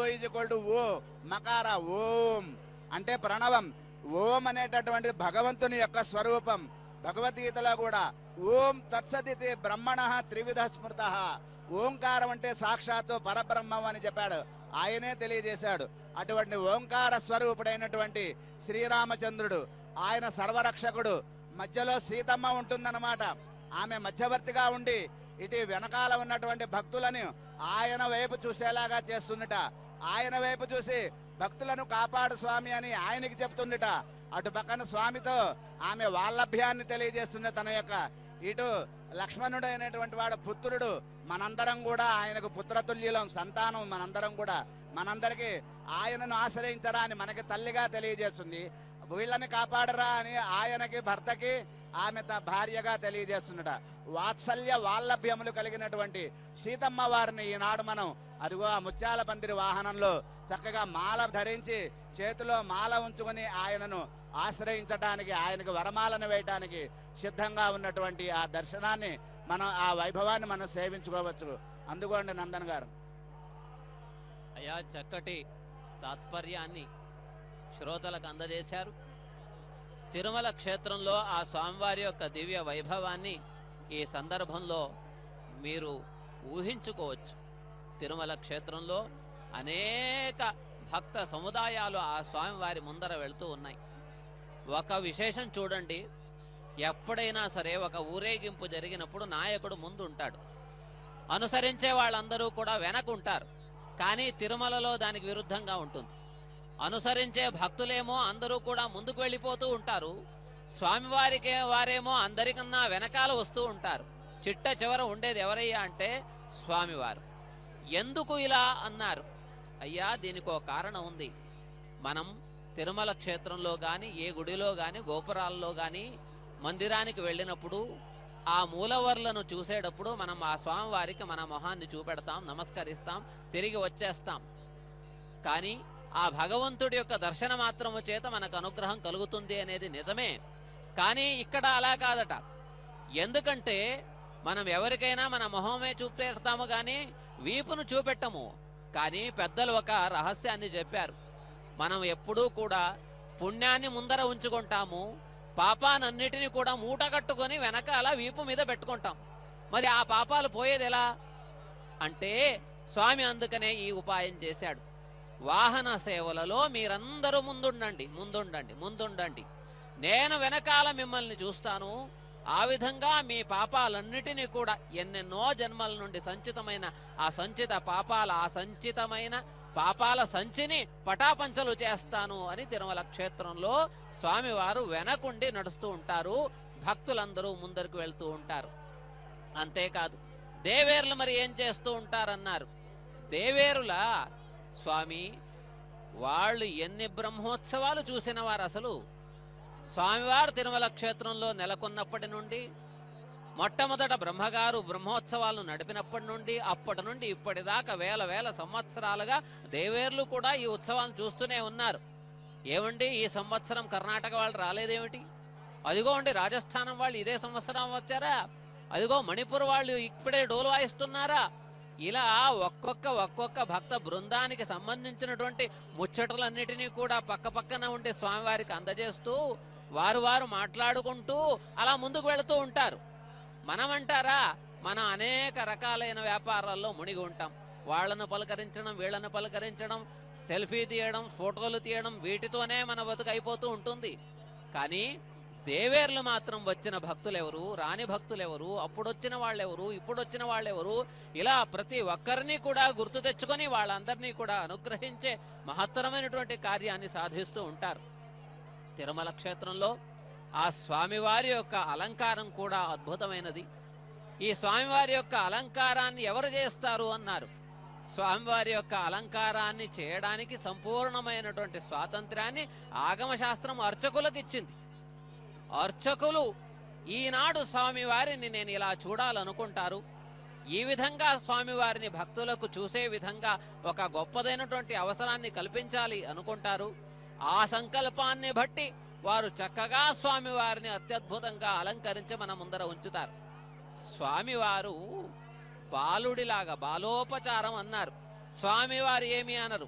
is equal to O మకార ఓం అంటే ప్రణవం ఓం అనేటటువంటి భగవంతుని యొక్క స్వరూపం భగవద్గీతలో కూడా ఓం తత్సదితి బ్రహ్మణ త్రివిధ స్మృత ఓంకారం అంటే సాక్షాత్తు పరబ్రహ్మం అని చెప్పాడు ఆయనే తెలియజేశాడు అటువంటి ఓంకార స్వరూపుడైనటువంటి శ్రీరామచంద్రుడు ఆయన సర్వరక్షకుడు మధ్యలో సీతమ్మ ఉంటుందన్నమాట ఆమె మధ్యవర్తిగా ఉండి ఇటు వెనకాల ఉన్నటువంటి భక్తులను ఆయన వైపు చూసేలాగా చేస్తుందట ఆయన వైపు చూసి భక్తులను కాపాడు స్వామి అని ఆయనకి చెప్తుందట అటు పక్కన స్వామితో ఆమె వాల్లభ్యాన్ని తెలియజేస్తుంది తన యొక్క ఇటు లక్ష్మణుడు అయినటువంటి వాడు పుత్రుడు మనందరం కూడా ఆయనకు పుత్రతుల్యులం సంతానం మనందరం కూడా మనందరికి ఆయనను ఆశ్రయించరా అని మనకి తల్లిగా తెలియజేస్తుంది వీళ్ళని కాపాడరా అని ఆయనకి భర్తకి ఆమె త- భార్యగా తెలియజేస్తున్నట వాత్సల్య వాల్లభ్యములు కలిగినటువంటి సీతమ్మ వారిని ఈనాడు మనం అదిగో ఆ ముత్యాల పందిరి వాహనంలో చక్కగా మాల ధరించి చేతిలో మాల ఉంచుకొని ఆయనను ఆశ్రయించడానికి ఆయనకు వరమాలను వేయటానికి సిద్ధంగా ఉన్నటువంటి ఆ దర్శనాన్ని మనం ఆ వైభవాన్ని మనం సేవించుకోవచ్చు అందుకోండి నందన్ గారు అయా చక్కటి తాత్పర్యాన్ని శ్రోతలకు అందజేశారు తిరుమల క్షేత్రంలో ఆ స్వామివారి యొక్క దివ్య వైభవాన్ని ఈ సందర్భంలో మీరు ఊహించుకోవచ్చు తిరుమల క్షేత్రంలో అనేక భక్త సముదాయాలు ఆ స్వామివారి ముందర వెళ్తూ ఉన్నాయి ఒక విశేషం చూడండి ఎప్పుడైనా సరే ఒక ఊరేగింపు జరిగినప్పుడు నాయకుడు ముందు ఉంటాడు అనుసరించే వాళ్ళందరూ కూడా వెనకుంటారు కానీ తిరుమలలో దానికి విరుద్ధంగా ఉంటుంది అనుసరించే భక్తులేమో అందరూ కూడా ముందుకు వెళ్ళిపోతూ ఉంటారు స్వామివారికి వారేమో అందరికన్నా వెనకాల వస్తూ ఉంటారు చిట్ట చివర ఉండేది ఎవరయ్యా అంటే స్వామివారు ఎందుకు ఇలా అన్నారు అయ్యా దీనికి ఒక కారణం ఉంది మనం తిరుమల క్షేత్రంలో గాని ఏ గుడిలో గాని గోపురాల్లో గాని మందిరానికి వెళ్ళినప్పుడు ఆ మూలవర్లను చూసేటప్పుడు మనం ఆ స్వామివారికి మన మొహాన్ని చూపెడతాం నమస్కరిస్తాం తిరిగి వచ్చేస్తాం కానీ ఆ భగవంతుడి యొక్క దర్శన మాత్రము చేత మనకు అనుగ్రహం కలుగుతుంది అనేది నిజమే కానీ ఇక్కడ అలా కాదట ఎందుకంటే మనం ఎవరికైనా మన మొహమే చూపెడతాము కానీ వీపును చూపెట్టము కానీ పెద్దలు ఒక రహస్యాన్ని చెప్పారు మనం ఎప్పుడూ కూడా పుణ్యాన్ని ముందర ఉంచుకుంటాము పాపానన్నిటిని కూడా మూట కట్టుకొని వెనకాల వీపు మీద పెట్టుకుంటాం మరి ఆ పాపాలు పోయేది ఎలా అంటే స్వామి అందుకనే ఈ ఉపాయం చేశాడు వాహన సేవలలో మీరందరూ ముందుండండి ముందుండండి ముందుండండి నేను వెనకాల మిమ్మల్ని చూస్తాను ఆ విధంగా మీ పాపాలన్నిటినీ కూడా ఎన్నెన్నో జన్మల నుండి సంచితమైన ఆ సంచిత పాపాల ఆ సంచితమైన పాపాల సంచిని పటాపంచలు చేస్తాను అని తిరుమల క్షేత్రంలో స్వామివారు వెనకుండి నడుస్తూ ఉంటారు భక్తులందరూ ముందరకు వెళ్తూ ఉంటారు అంతేకాదు దేవేరులు మరి ఏం చేస్తూ ఉంటారన్నారు దేవేరుల స్వామి వాళ్ళు ఎన్ని బ్రహ్మోత్సవాలు చూసిన వారు అసలు స్వామివారు తిరుమల క్షేత్రంలో నెలకొన్నప్పటి నుండి మొట్టమొదట బ్రహ్మగారు బ్రహ్మోత్సవాలను నడిపినప్పటి నుండి అప్పటి నుండి ఇప్పటిదాకా వేల వేల సంవత్సరాలుగా దేవేర్లు కూడా ఈ ఉత్సవాలను చూస్తూనే ఉన్నారు ఏమండి ఈ సంవత్సరం కర్ణాటక వాళ్ళు రాలేదేమిటి అదిగో అండి రాజస్థానం వాళ్ళు ఇదే సంవత్సరం వచ్చారా అదిగో మణిపూర్ వాళ్ళు ఇప్పుడే డోలు వాయిస్తున్నారా ఇలా ఒక్కొక్క ఒక్కొక్క భక్త బృందానికి సంబంధించినటువంటి ముచ్చటలన్నిటినీ కూడా పక్క పక్కన ఉండే స్వామివారికి అందజేస్తూ వారు వారు మాట్లాడుకుంటూ అలా ముందుకు వెళుతూ ఉంటారు మనమంటారా మనం అనేక రకాలైన వ్యాపారాల్లో మునిగి ఉంటాం వాళ్ళను పలకరించడం వీళ్ళను పలకరించడం సెల్ఫీ తీయడం ఫోటోలు తీయడం వీటితోనే మన బతుకు అయిపోతూ ఉంటుంది కానీ దేవేర్లు మాత్రం వచ్చిన భక్తులెవరు రాని భక్తులెవరు అప్పుడొచ్చిన వాళ్ళెవరు ఇప్పుడొచ్చిన వాళ్ళెవరు ఇలా ప్రతి ఒక్కరిని కూడా గుర్తు తెచ్చుకొని వాళ్ళందరినీ కూడా అనుగ్రహించే మహత్తరమైనటువంటి కార్యాన్ని సాధిస్తూ ఉంటారు తిరుమల క్షేత్రంలో ఆ స్వామివారి యొక్క అలంకారం కూడా అద్భుతమైనది ఈ స్వామివారి యొక్క అలంకారాన్ని ఎవరు చేస్తారు అన్నారు స్వామివారి యొక్క అలంకారాన్ని చేయడానికి సంపూర్ణమైనటువంటి స్వాతంత్ర్యాన్ని ఆగమ శాస్త్రం అర్చకులకు ఇచ్చింది అర్చకులు ఈనాడు స్వామివారిని నేను ఇలా చూడాలనుకుంటారు ఈ విధంగా స్వామివారిని భక్తులకు చూసే విధంగా ఒక గొప్పదైనటువంటి అవసరాన్ని కల్పించాలి అనుకుంటారు ఆ సంకల్పాన్ని బట్టి వారు చక్కగా స్వామివారిని అత్యద్భుతంగా అలంకరించి మన ముందర ఉంచుతారు స్వామివారు బాలుడిలాగా బాలోపచారం అన్నారు స్వామివారు ఏమి అనరు